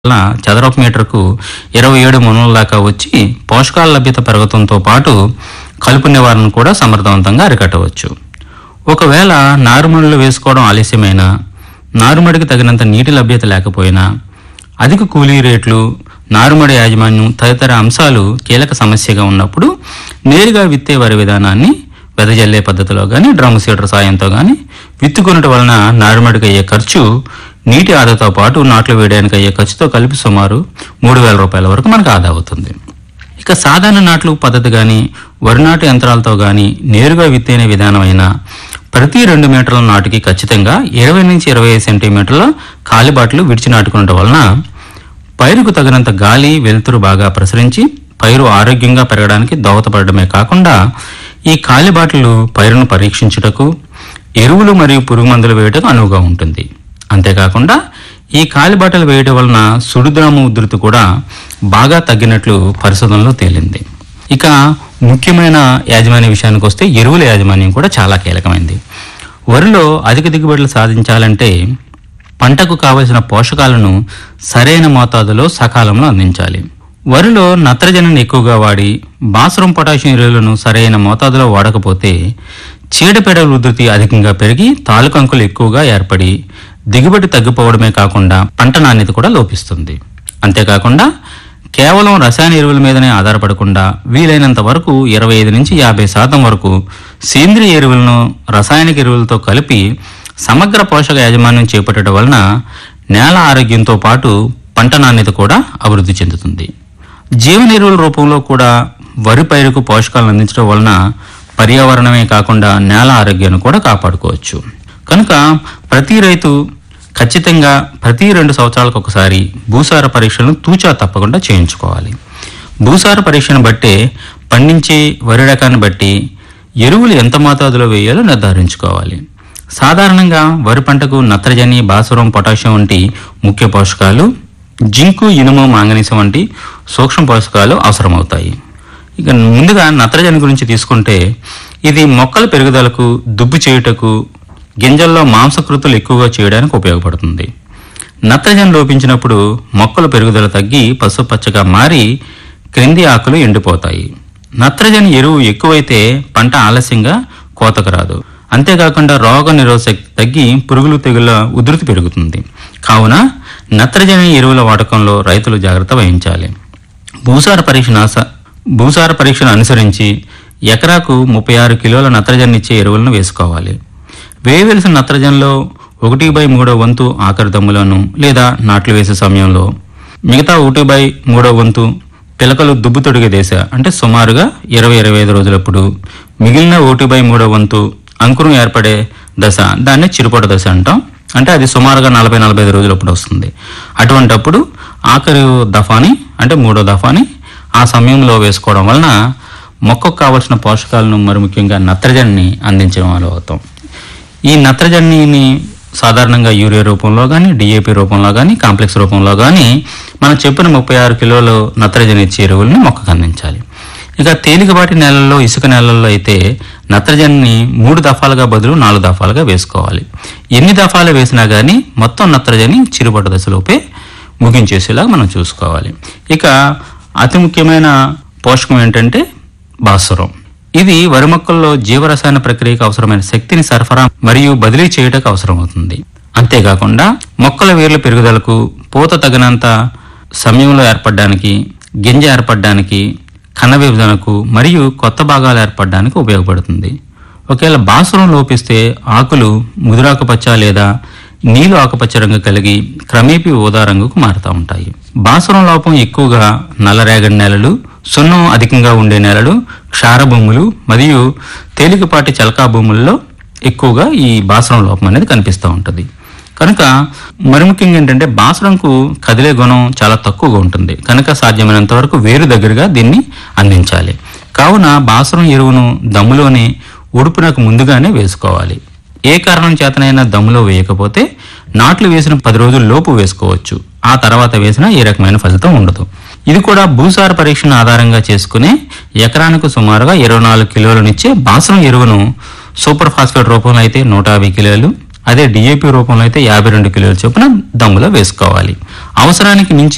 వల్ల చదరపు మీటర్కు ఇరవై ఏడు మునల దాకా వచ్చి పోషకాల లభ్యత పెరగడంతో పాటు కలుపు నివారణ కూడా సమర్థవంతంగా అరికట్టవచ్చు ఒకవేళ నారుమడులు వేసుకోవడం ఆలస్యమైనా నారుమడికి తగినంత నీటి లభ్యత లేకపోయినా అధిక కూలీ రేట్లు నారుమడి యాజమాన్యం తదితర అంశాలు కీలక సమస్యగా ఉన్నప్పుడు నేరుగా విత్తే వరి విధానాన్ని వెదజల్లే పద్ధతిలో కానీ డ్రమ్ సీడర్ సాయంతో కానీ విత్తుకొనట వలన నారుమడికి అయ్యే ఖర్చు నీటి ఆదాతో పాటు నాట్లు వేయడానికి అయ్యే ఖర్చుతో కలిపి సుమారు మూడు వేల రూపాయల వరకు మనకు ఆదా అవుతుంది ఇక సాధారణ నాట్లు పద్ధతి కానీ వరి నాటు యంత్రాలతో కానీ నేరుగా విత్తేనే విధానం అయినా ప్రతి రెండు మీటర్ల నాటుకి ఖచ్చితంగా ఇరవై నుంచి ఇరవై ఐదు సెంటీమీటర్ల కాలిబాట్లు విడిచి నాటుకునడం వలన పైరుకు తగినంత గాలి వెలుతురు బాగా ప్రసరించి పైరు ఆరోగ్యంగా పెరగడానికి దోహదపడమే కాకుండా ఈ కాలిబాటలు పైరును పరీక్షించుటకు ఎరువులు మరియు పురుగు మందులు వేయటకు అనువుగా ఉంటుంది అంతేకాకుండా ఈ కాలిబాటలు వేయడం వలన సుడిద్రామ ఉధృతి కూడా బాగా తగ్గినట్లు పరిశోధనలో తేలింది ఇక ముఖ్యమైన యాజమాన్య విషయానికి వస్తే ఎరువుల యాజమాన్యం కూడా చాలా కీలకమైంది వరిలో అధిక దిగుబడులు సాధించాలంటే పంటకు కావలసిన పోషకాలను సరైన మోతాదులో సకాలంలో అందించాలి వరిలో నత్రజనిని ఎక్కువగా వాడి బాసురం పొటాషియం ఎరువులను సరైన మోతాదులో వాడకపోతే చీడపీడల ఉధృతి అధికంగా పెరిగి తాలుకంకులు ఎక్కువగా ఏర్పడి దిగుబడి తగ్గిపోవడమే కాకుండా పంట నాణ్యత కూడా లోపిస్తుంది అంతేకాకుండా కేవలం రసాయన ఎరువుల మీదనే ఆధారపడకుండా వీలైనంత వరకు ఇరవై ఐదు నుంచి యాభై శాతం వరకు సేంద్రియ ఎరువులను రసాయనిక ఎరువులతో కలిపి సమగ్ర పోషక యాజమాన్యం చేపట్టడం వలన నేల ఆరోగ్యంతో పాటు పంట నాణ్యత కూడా అభివృద్ధి చెందుతుంది జీవన ఎరువుల రూపంలో కూడా వరి పైరుకు పోషకాలను అందించడం వలన పర్యావరణమే కాకుండా నేల ఆరోగ్యాన్ని కూడా కాపాడుకోవచ్చు కనుక ప్రతి రైతు ఖచ్చితంగా ప్రతి రెండు సంవత్సరాలకు ఒకసారి భూసార పరీక్షలను తూచా తప్పకుండా చేయించుకోవాలి భూసార పరీక్షను బట్టే పండించే వరి రకాన్ని బట్టి ఎరువులు ఎంత మోతాదులో వేయాలో నిర్ధారించుకోవాలి సాధారణంగా వరి పంటకు నత్రజని భాస్వరం పొటాషియం వంటి ముఖ్య పోషకాలు జింకు ఇనుము మాంగనీసం వంటి సూక్ష్మ పోషకాలు అవసరమవుతాయి ఇక ముందుగా నత్రజని గురించి తీసుకుంటే ఇది మొక్కల పెరుగుదలకు దుబ్బు చేయుటకు గింజల్లో మాంసకృతులు ఎక్కువగా చేయడానికి ఉపయోగపడుతుంది నత్రజని లోపించినప్పుడు మొక్కల పెరుగుదల తగ్గి పసుపచ్చగా మారి క్రింది ఆకులు ఎండిపోతాయి నత్రజని ఎరువు ఎక్కువైతే పంట ఆలస్యంగా కోతకు రాదు అంతేకాకుండా రోగ నిరోధశక్తి తగ్గి పురుగులు తెగుల ఉధృతి పెరుగుతుంది కావున నత్రజని ఎరువుల వాడకంలో రైతులు జాగ్రత్త వహించాలి భూసార పరీక్ష నాస- భూసార పరీక్షను అనుసరించి ఎకరాకు ముప్పై ఆరు కిలోల నత్రజని ఇచ్చే ఎరువులను వేసుకోవాలి వేయవలసిన నత్రజనిలో ఒకటి బై మూడో వంతు ఆఖరి దమ్ములను లేదా నాట్లు వేసే సమయంలో మిగతా ఒకటి బై మూడో వంతు పిలకలు దుబ్బు తొడిగే దశ అంటే సుమారుగా ఇరవై ఇరవై ఐదు రోజులప్పుడు మిగిలిన ఒకటి బై మూడో వంతు అంకురం ఏర్పడే దశ దాన్ని చిరుపొడ దశ అంటాం అంటే అది సుమారుగా నలభై నలభై ఐదు రోజులప్పుడు వస్తుంది అటువంటప్పుడు ఆఖరి దఫాని అంటే మూడో దఫాని ఆ సమయంలో వేసుకోవడం వలన మొక్కకు కావలసిన పోషకాలను మరి ముఖ్యంగా నత్రజనిని అందించడం వల్ల అవుతాం ఈ నత్రజనిని సాధారణంగా యూరియా రూపంలో కానీ డిఏపి రూపంలో కానీ కాంప్లెక్స్ రూపంలో కానీ మనం చెప్పిన ముప్పై ఆరు కిలోలు నత్రజని ఇచ్చే ఎరువుల్ని మొక్కకు అందించాలి ఇక తేలికపాటి నేలల్లో ఇసుక నేలల్లో అయితే నత్రజనిని మూడు దఫాలుగా బదులు నాలుగు దఫాలుగా వేసుకోవాలి ఎన్ని దఫాలు వేసినా కానీ మొత్తం నత్రజని చిరుబడ్డ దశలోపే ముగించేసేలాగా మనం చూసుకోవాలి ఇక అతి ముఖ్యమైన పోషకం ఏంటంటే భాస్వరం ఇది వరి మొక్కల్లో జీవరసాయన ప్రక్రియకు అవసరమైన శక్తిని సరఫరా మరియు బదిలీ చేయటకు అవసరమవుతుంది అంతేకాకుండా మొక్కల వేర్ల పెరుగుదలకు పూత తగినంత సమయంలో ఏర్పడడానికి గింజ ఏర్పడడానికి కణ విభజనకు మరియు కొత్త భాగాలు ఏర్పడడానికి ఉపయోగపడుతుంది ఒకవేళ భాస్వరం లోపిస్తే ఆకులు ముదురాకుపచ్చ లేదా నీలు ఆకుపచ్చ రంగు కలిగి క్రమేపీ ఊదా రంగుకు మారుతూ ఉంటాయి భాస్వరం లోపం ఎక్కువగా నల్లరేగడి నేలలు సున్నం అధికంగా ఉండే నేలలు క్షార భూములు మరియు తేలికపాటి చలకా భూముల్లో ఎక్కువగా ఈ భాస్వరం లోపం అనేది కనిపిస్తూ ఉంటుంది కనుక మరి ముఖ్యంగా ఏంటంటే బాసరంకు కదిలే గుణం చాలా తక్కువగా ఉంటుంది కనుక సాధ్యమైనంత వరకు వేరు దగ్గరగా దీన్ని అందించాలి కావున బాసరం ఎరువును దమ్ములోనే ఉడుపునకు ముందుగానే వేసుకోవాలి ఏ కారణం చేతనైనా దమ్ములో వేయకపోతే నాట్లు వేసిన పది రోజుల లోపు వేసుకోవచ్చు ఆ తర్వాత వేసినా ఏ రకమైన ఫలితం ఉండదు ఇది కూడా భూసార పరీక్షను ఆధారంగా చేసుకునే ఎకరానికి సుమారుగా ఇరవై నాలుగు కిలోలనిచ్చే బాసరం ఎరువును సూపర్ ఫాస్ఫేట్ రూపంలో అయితే నూట యాభై కిలోలు అదే డిఏపి రూపంలో అయితే యాభై రెండు కిలోల చొప్పున దమ్ములో వేసుకోవాలి అవసరానికి మించి